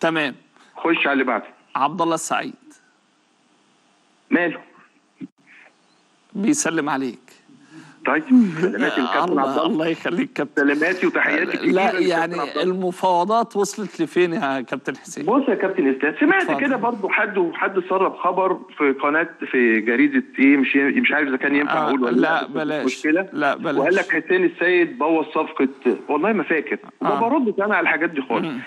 تمام خش على اللي بعده عبد الله السعيد ماله بيسلم عليك طيب سلاماتي الكابتن عبد الله الله الله يخليك كابتن سلاماتي وتحياتي كتير لا للكابتن يعني عبد الله. المفاوضات وصلت لفين يا كابتن حسين بص يا كابتن اسلام سمعت اتفضل. كده برضو حد حد سرب خبر في قناه في جريده ايه مش مش عارف اذا كان ينفع آه، اقول ولا لا، بس مش بلاش. مشكله لا، بلاش. وقال لك حسين السيد بوظ صفقه والله ما فاكر وما آه. بردش انا على الحاجات دي خالص مم.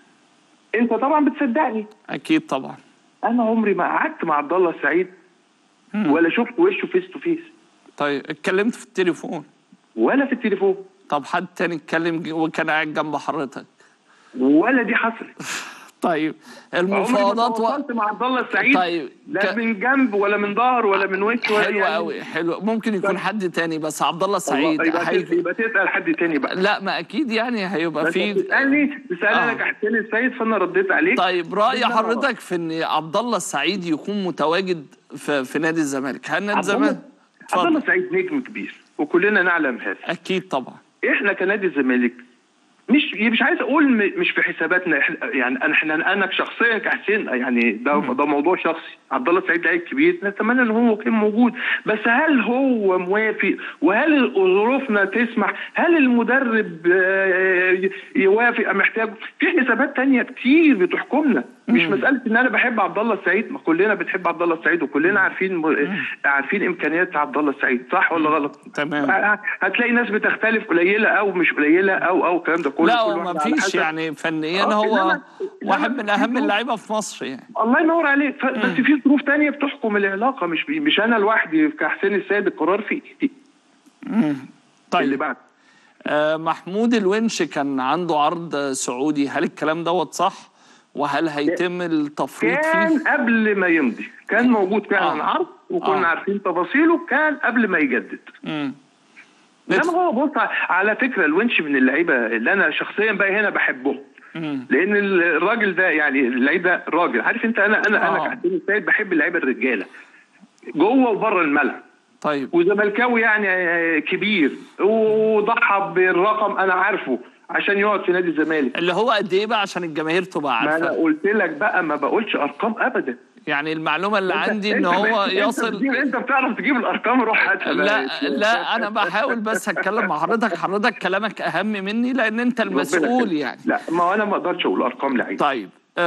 انت طبعا بتصدقني اكيد طبعا انا عمري ما قعدت مع عبد الله السعيد مم. ولا شفت وشه فيس تو فيس طيب اتكلمت في التليفون ولا في التليفون طب حد تاني اتكلم ج- وكان قاعد جنب حضرتك ولا دي حصلت طيب عمري ما المفاوضات و... تواصلت مع عبد الله السعيد طيب، لا ك- من جنب ولا من ظهر ولا من وش ولا حلو يعني- قوي حلو ممكن يكون طيب. حد تاني بس عبد الله الله، سعيد يبقى, هي... تس- يبقى تسال حد تاني بقى لا ما اكيد يعني هيبقى بس في تسالني تسالني آه. يا حسين السيد فانا رديت عليك طيب راي إنما- حضرتك في ان عبد الله السعيد يكون متواجد في, في نادي الزمالك هل نادي عبد الله الزمالك عبد الله اتفضل السعيد نجم كبير وكلنا نعلم هذا اكيد طبعا احنا كنادي الزمالك مش مش عايز اقول م- مش في حساباتنا إحنا- يعني انا احنا انا شخصيا كحسين يعني ده ده موضوع شخصي عبد الله السعيد لعيب كبير نتمنى ان هو كان موجود بس هل هو موافق وهل ظروفنا تسمح هل المدرب آه، يوافق أم محتاج في حسابات تانية كتير بتحكمنا مش مساله ان انا بحب عبد الله السعيد ما كلنا بنحب عبد الله السعيد وكلنا عارفين م- عارفين امكانيات عبد الله السعيد صح ولا غلط تمام. هتلاقي ناس بتختلف قليله او مش قليله او او الكلام ده كله لا كل هو واحد ما على فيش حسب- يعني فنيا آه، هو إنما- واحد إنما من في اهم ظروف- اللعيبه في مصر يعني الله ينور عليك ف- بس في ظروف تانية بتحكم العلاقه مش بي مش انا لوحدي كحسين السيد القرار في ايدي اللي طيب بعد آه محمود الونش كان عنده عرض سعودي هل الكلام دوت صح وهل هيتم التفريط كان فيه قبل ما يمضي كان موجود فعلا آه. عرض وكنا آه. عارفين تفاصيله كان قبل ما يجدد مم. انما هو بص على فكره الونش من اللعيبه اللي انا شخصيا بقى هنا بحبه مم. لان الراجل ده يعني اللعيب ده راجل عارف انت انا انا آه. انا كحسين السيد بحب اللعيبه الرجاله جوه وبره الملعب طيب وزملكاوي يعني آه، كبير وضحى بالرقم انا عارفه عشان يقعد في نادي الزمالك اللي هو قد ايه بقى عشان الجماهير تبقى ما انا عارفه قلت لك بقى ما بقولش ارقام ابدا يعني المعلومه اللي أنت- عندي ان أنت- هو أنت يصل بتجيب- انت بتعرف تجيب الارقام روح هاتها بقى. لا لا انا بحاول بس اتكلم مع حضرتك حضرتك كلامك اهم مني لان انت ربنا المسؤول يخليك. يعني لا ما هو انا ما اقدرش اقول ارقام لعيب طيب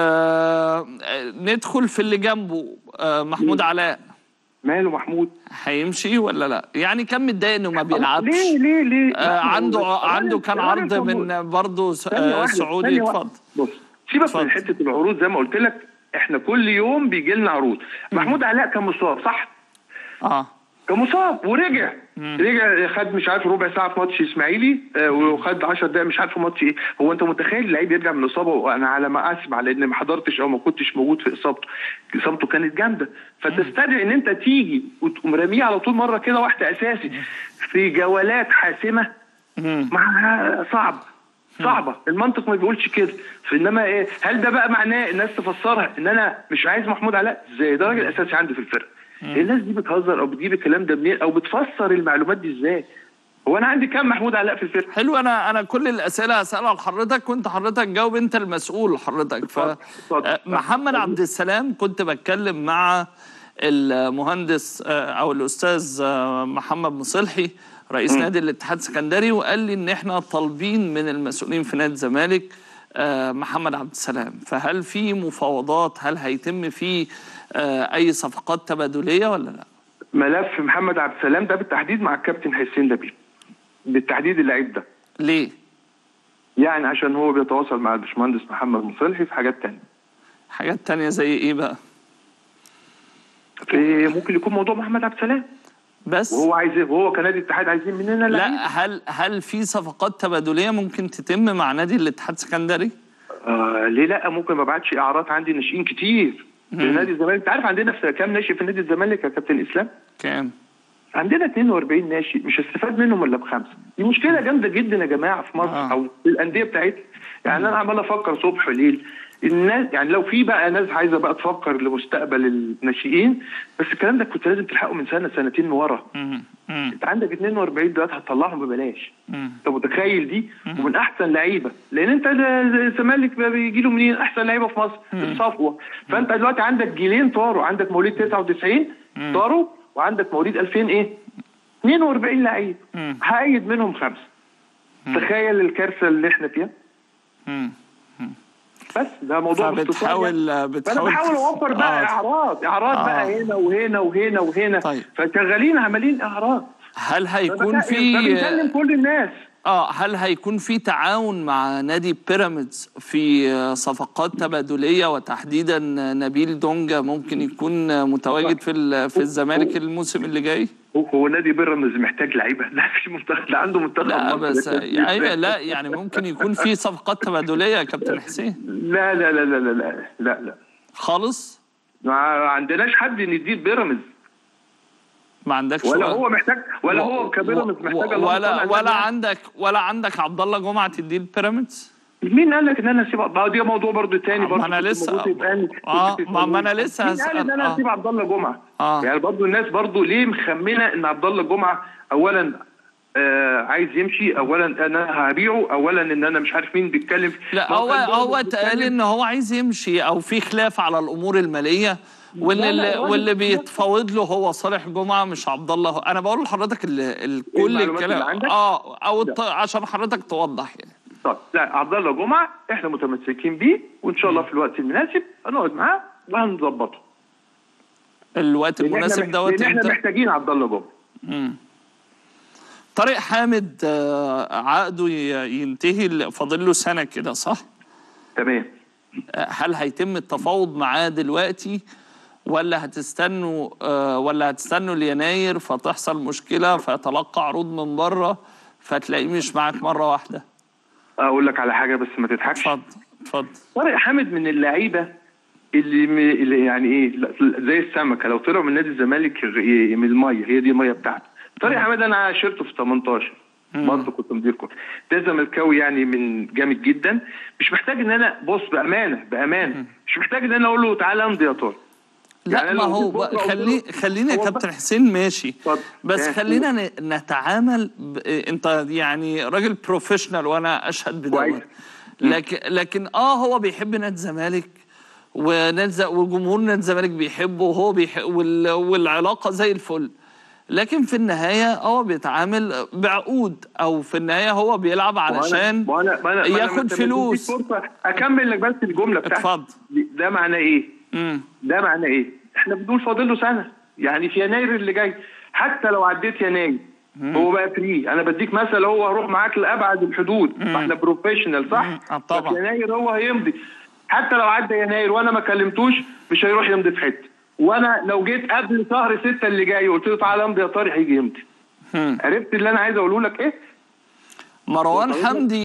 آه ندخل في اللي جنبه آه محمود علاء ماله محمود هيمشي ولا لا يعني كان متضايق انه ما بيلعبش ليه ليه ليه آه لا، عنده هو- عنده كان ثواني عرض يا محمود. من برضه س- ثانية آه واحدة، سعودي ثانية واحدة. اتفضل بص سيبك اتفضل. من حته العروض زي ما قلت لك احنا كل يوم بيجي لنا عروض محمود علاء كان مصاب صح اه كان مصاب ورجع رجع خد مش عارف ربع ساعه في ماتش اسماعيلي آه، وخد 10 دقائق مش عارف في ماتش ايه هو انت متخيل اللعيب يرجع من الاصابه وانا على ما اسمع لان ما حضرتش او ما كنتش موجود في اصابته اصابته كانت جامده فتستدعي ان انت تيجي وتقوم راميه على طول مره كده واحده اساسي في جولات حاسمه مم. مع صعب صعبه المنطق ما بيقولش كده فانما ايه هل ده بقى معناه الناس تفسرها ان انا مش عايز محمود علاء ازاي ده راجل اساسي عندي في الفرقه الناس دي بتهزر او بتجيب الكلام ده منين او بتفسر المعلومات دي ازاي هو انا عندي كام محمود علاء في الفرقه حلو انا انا كل الاسئله هسالها لحضرتك وانت حضرتك جاوب انت المسؤول حضرتك ف اتفضل، اتفضل. آه، محمد عبد السلام كنت بتكلم مع المهندس آه، او الاستاذ آه، محمد مصلحي رئيس نادي الاتحاد السكندري وقال لي ان احنا طالبين من المسؤولين في نادي الزمالك آه، محمد عبد السلام فهل في مفاوضات هل هيتم فيه آه، اي صفقات تبادليه ولا لا ملف محمد عبد السلام ده بالتحديد مع الكابتن حسين لبيب بالتحديد اللعيب ده ليه يعني عشان هو بيتواصل مع الباشمهندس محمد مصلحي في حاجات تانية حاجات تانية زي ايه بقى في ممكن يكون موضوع محمد عبد السلام بس وهو عايز ايه وهو كنادي اتحاد عايزين مننا لعيب. لا هل هل في صفقات تبادليه ممكن تتم مع نادي الاتحاد السكندري؟ آه ليه لا ممكن ما ابعتش اعارات عندي ناشئين كتير في مم. نادي الزمالك انت عارف عندنا في كام ناشئ في نادي الزمالك يا كابتن اسلام كام؟ عندنا 42 ناشئ مش هستفاد منهم الا بخمسه دي مشكله جامده جدا يا جماعه في مصر آه. او في الانديه بتاعتنا يعني انا عمال افكر صبح وليل الناس يعني لو في بقى ناس عايزه بقى تفكر لمستقبل الناشئين بس الكلام ده كنت لازم تلحقه من سنه سنتين ورا مم. مم. انت عندك 42 دلوقتي هتطلعهم ببلاش مم. انت متخيل دي ومن احسن لعيبه لان انت ده- ده الزمالك بقى بيجي له منين احسن لعيبه في مصر الصفوه فانت دلوقتي عندك جيلين طاروا عندك مواليد 99 طاروا وعندك مواليد 2000 ايه 42 لعيب مم. هأيد منهم خمسه تخيل الكارثه اللي احنا فيها مم. بس ده موضوع باختصار فبتحاول يعني. بتحاول فانا بحاول اوفر بقى آه. اعراض اعراض آه. بقى هنا وهنا وهنا وهنا طيب. فشغالين عمالين اعراض هل هيكون فبك- فبنكلم في كل الناس اه هل هيكون في تعاون مع نادي بيراميدز في آه، صفقات تبادليه وتحديدا نبيل دونجا ممكن يكون متواجد في ال- في الزمالك الموسم اللي جاي؟ هو- هو نادي بيراميدز محتاج لعيبه لا مش منتخب ده عنده منتخب لا مصر. بس لكن- ايوه لا يعني ممكن يكون في صفقات تبادليه يا كابتن حسين لا لا لا لا لا لا لا لا خالص ما عندناش حد نديه بيراميدز ما عندكش ولا وقت. هو محتاج ولا و- هو كبيراميدز و- محتاج و- الله ولا يطلع ولا النادي. عندك ولا عندك عبد الله جمعه تديه البيراميدز؟ مين قال لك ان انا اسيب ما هو ده موضوع برضو تاني ما برضو أنا كنت لسه- موجود يتقال- كنت آه، تسألني. ما- ما أنا لسه مين قال ان هسأل. انا آه. اسيب عبد الله جمعه آه. يعني برضو الناس برضو ليه مخمنه ان عبد الله جمعه اولا آه عايز يمشي اولا انا هبيعه اولا ان انا مش عارف مين بيتكلم لا ما هو كان برضو هو اتقال بيتكلم- ان هو عايز يمشي او في خلاف على الامور الماليه واللي لا، لا، اللي ولا- واللي بيتفاوض له هو صالح جمعه مش عبد الله انا بقول لحضرتك ال- ال- كل المعلومات الكلام اللي عندك؟ اه او الط- عشان حضرتك توضح يعني طيب لا عبد الله جمعه احنا متمسكين بيه وان شاء الله في الوقت المناسب هنقعد معاه وهنظبطه الوقت لان احنا المناسب مح- دوت لان احنا امتى محتاجين عبد الله جمعه طارق حامد آه، عقده ي- ينتهي ل- فاضل له سنه كده صح تمام آه، هل هيتم التفاوض معاه دلوقتي ولا هتستنوا آه، ولا هتستنوا ليناير فتحصل مشكله فيتلقى عروض من بره فتلاقيه مش معاك مره واحده اقول لك على حاجه بس ما تضحكش اتفضل اتفضل طارق حامد من اللعيبه اللي, م... اللي يعني ايه لا- زي السمكه لو طلعوا من نادي الزمالك ي- من الميه هي دي الميه بتاعته طارق حامد انا عاشرته في 18 برضه كنت مدير كوره ده زملكاوي يعني من جامد جدا مش محتاج ان انا بص بامانه بامانه مش محتاج ان انا اقول له تعالى امضي يا طارق لا يعني ما لو هو جيت بكرة بقى قلت خلي له- خلينا يا هو كابتن بقى- حسين ماشي اتفضل. بس آه. خلينا ن- نتعامل ب... انت يعني راجل بروفيشنال وانا اشهد كويس. بدوت لكن لكن اه هو بيحب نادي الزمالك ونادي الز- وجمهور نادي الزمالك بيحبه وهو بيحب وال... والعلاقه زي الفل لكن في النهايه هو بيتعامل بعقود او في النهايه هو بيلعب علشان ما أنا- ما أنا- ما أنا- ياخد ما أنت فلوس بتديك فرصة اكمل لك بس الجمله بتاعتي اتفضل. ده معناه ايه؟ مم. ده معناه ايه؟ احنا بنقول فاضل له سنه يعني في يناير اللي جاي حتى لو عديت يناير هو بقى فري انا بديك مثل هو هروح معاك لابعد الحدود احنا بروفيشنال صح؟ مم. آه، طبعا. ففي يناير هو هيمضي حتى لو عدى يناير وانا ما كلمتوش مش هيروح يمضي في حته وانا لو جيت قبل شهر ستة اللي جاي وقلت له تعالى امضي يا طارق هيجي يمضي مم. عرفت اللي انا عايز اقوله لك ايه؟ مروان حمدي